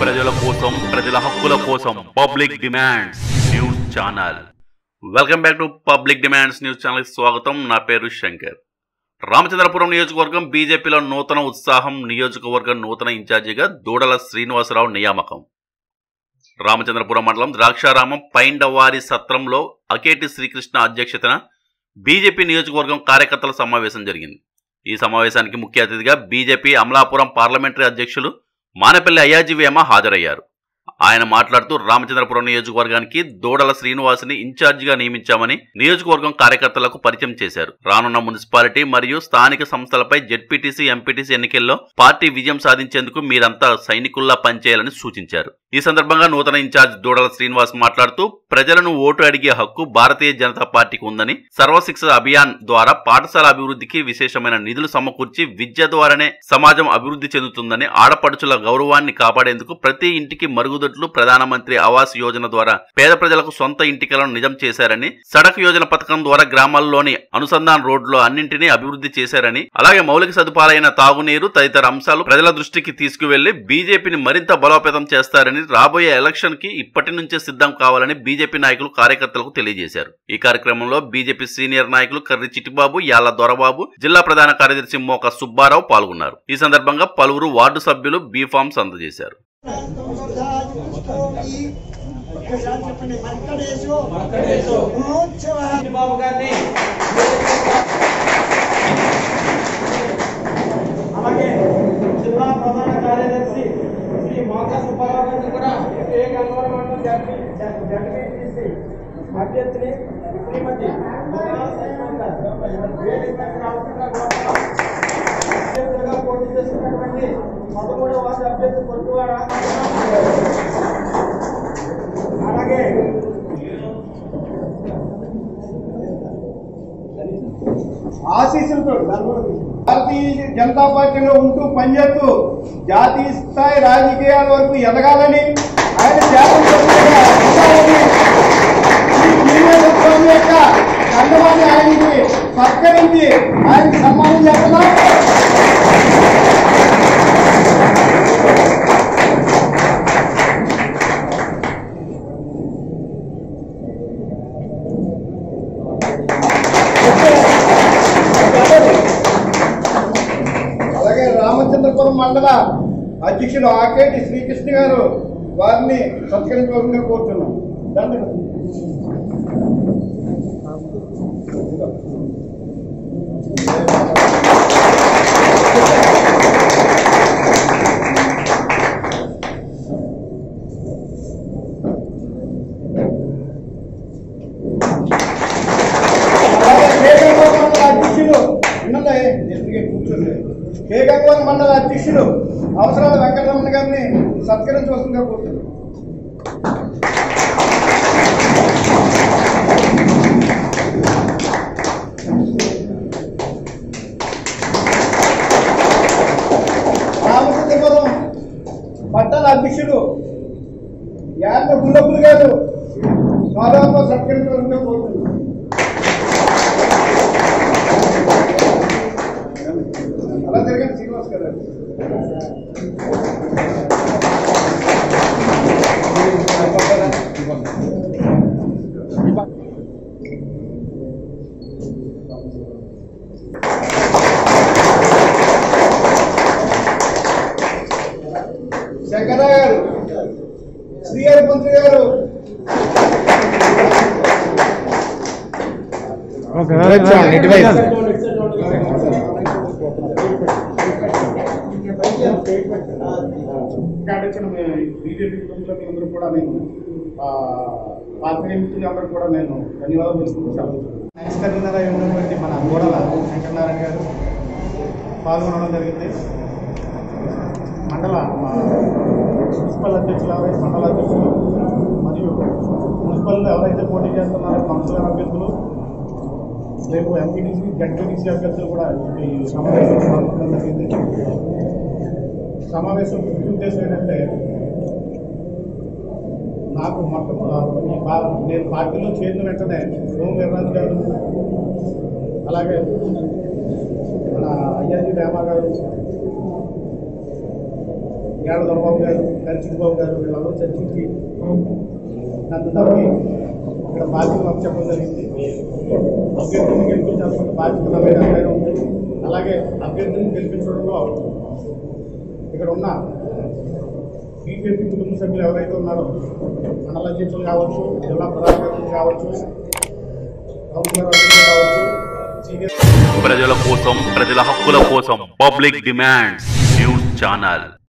ప్రజల కోసం ప్రజల హక్కుల కోసం public demands news channel welcome back to public demands news channel స్వాగతం నా పేరు శంకర్ రామచంద్రపురం నియోజకవర్గం బీజేపీలో నూతన ఉత్సాహం నియోజకవర్గం నూతన ఇన్ఛార్జిగా దూడల శ్రీనివాసరావు నియామకం రామచంద్రపురం మండలం ద్రాక్షారామం పైండవారి సత్రంలో అకేటి శ్రీకృష్ణ అధ్యక్షతన బీజేపీ నియోజకవర్గం కార్యకర్తల సమావేశం జరిగింది ఈ సమావేశానికి ముఖ్య అతిథిగా బీజేపీ అమలాపురం పార్లమెంటరీ అధ్యక్షులు మానపల్లి అయ్యాజీ వేమ హాజరయ్యారు ఆయన మాట్లాడుతూ రామచంద్రపురం నియోజకవర్గానికి దూడల శ్రీనివాసుని ఇన్ఛార్జిగా నియమించామని నియోజకవర్గం కార్యకర్తలకు పరిచయం చేశారు రానున్న మున్సిపాలిటీ మరియు స్థానిక సంస్థలపై జెడ్పీటీసీ ఎంపీటీసీ ఎన్నికల్లో పార్టీ విజయం సాధించేందుకు మీరంతా సైనికుల్లా పనిచేయాలని సూచించారు ఈ సందర్భంగా నూతన ఇన్ఛార్జ్ దూడల శ్రీనివాస్ మాట్లాడుతూ ప్రజలను ఓటు అడిగే హక్కు భారతీయ జనతా పార్టీకి ఉందని సర్వశిక్ష అభియాన్ ద్వారా పాఠశాల అభివృద్ధికి విశేషమైన నిధులు సమకూర్చి విద్య ద్వారానే సమాజం అభివృద్ధి చెందుతుందని ఆడపడుచుల గౌరవాన్ని కాపాడేందుకు ప్రతి ఇంటికి మరుగుదొడ్లు ప్రధానమంత్రి ఆవాస్ యోజన ద్వారా పేద ప్రజలకు సొంత ఇంటికలను నిజం చేశారని సడక్ యోజన పథకం ద్వారా గ్రామాల్లోని అనుసంధాన రోడ్లు అన్నింటినీ అభివృద్ధి చేశారని అలాగే మౌలిక సదుపాయాలైన తాగునీరు తదితర అంశాలు ప్రజల దృష్టికి తీసుకువెళ్లి బీజేపీని మరింత బలోపేతం చేస్తారని రాబోయే ఎలక్షన్ కి ఇప్పటి నుంచే సిద్ధం కావాలని బీజేపీ నాయకులు కార్యకర్తలకు తెలియజేశారు ఈ కార్యక్రమంలో బీజేపీ సీనియర్ నాయకులు కర్రి చిట్టిబాబు యాళ్ల దొరబాబు జిల్లా ప్రధాన కార్యదర్శి మోక సుబ్బారావు పాల్గొన్నారు ఈ సందర్భంగా పలువురు వార్డు సభ్యులు బీ ఫామ్స్ అందజేశారు చెప్పండి మక్కడేశో మహోత్సవ బాబు గారిని అలాగే జిల్లా ప్రధాన కార్యదర్శి శ్రీ మోకా సుబ్బారావు గారిని కూడా ఏ గంగవరం మండలం జడ్పీ జడ్పీటీసీ అభ్యర్థిని శ్రీమతి ముద్రాల సైమన్ గారు వేదికపైకి రావాల్సిందిగా కోరుతున్నాం. అభ్యర్థులుగా పోటీ చేస్తున్నటువంటి పదమూడవ వార్డు అభ్యర్థి కొట్టువాడ అలాగే ఆశీస్సులతో భారతీయ జనతా పార్టీలో ఉంటూ పనిచేస్తూ జాతీయ స్థాయి రాజకీయాల వరకు ఎదగాలని ఆయన త్యాగం చేస్తున్నగా ఉండాలని ఈ సీనియర్ స్వామి యొక్క కండవాన్ని ఆయనకి సత్కరించి ఆయనకి సన్మానం చేస్తున్నాం అలాగే రామచంద్రపురం మండల అధ్యక్షులు ఆకేటి శ్రీకృష్ణ గారు వారిని సత్కరించవలసిందిగా కోరుతున్నాం దండలు అలాగే కే గంగవరం మండల అధ్యక్షులు విన్నదే ఎదురుగా కూర్చోండి కే గంగవరం మండల అధ్యక్షులు అవసరాల వెంకటరమణ గారిని సత్కరించవలసిందిగా కోరుతున్నాం రామచంద్రపురం పట్టణ అధ్యక్షుడు యాత్ర గుల్లపులు గారు స్వాగతంతో సత్కరించవలసిందిగా కోరుతున్నాం అలా తిరగండి శ్రీనివాస్ గారు శంకరరావు గారు శ్రీహరి మంత్రి గారు కాడించిన బీజేపీ కుటుంబీకులందరూ కూడా నేను ఆ, పార్టీ మిత్రులందరూ కూడా నేను ధన్యవాదాలు తెలుసుకుంటూ సెలవు నెక్స్ట్ కన్వీనర్ అయి ఉన్నటువంటి మన గోడల వెంకటనారాయణ గారు పాల్గొనడం జరిగింది మండల మా మున్సిపల్ అధ్యక్షులు ఎవరైతే మండల అధ్యక్షులు మరియు మున్సిపల్ ఎవరైతే పోటీ చేస్తున్నారో కౌన్సిలర్ అభ్యర్థులు రేపు ఎంపీటీసీ జడ్పీటీసీ అభ్యర్థులు కూడా ఈ సమావేశంలో పాల్గొనడం జరిగింది సమావేశం ముఖ్య ఉద్దేశం ఏంటంటే నాకు మొత్తం ఈ పా- నేను పార్టీలో చేరిన వెంటనే సోము వీర్రాజు గారు అలాగే మన అయ్యాజీ వేమ గారు యాడ దొరబాబు గారు కరిచిక్ బాబు గారు వీళ్ళందరూ చర్చించి నన్ను నమ్మి ఇక్కడ బాధ్యత చెప్పడం జరిగింది అభ్యర్థిని గెలిపించాల్సిన బాధ్యత నా మీద ఎంతైనా ఉంది అలాగే అభ్యర్థిని గెలిపించడంలో ఇక్కడ ఉన్న బీజేపీ కుటుంబ సభ్యులు ఎవరైతే ఉన్నారో మండల అధ్యక్షులు కావచ్చు జిల్లా ప్రధాన కార్యదర్శులు కావచ్చు కౌన్సిలర్ అధ్యక్షులు కావచ్చు సీనియర్ ప్రజల కోసం ప్రజల హక్కుల కోసం పబ్లిక్ డిమాండ్స్ న్యూస్ ఛానల్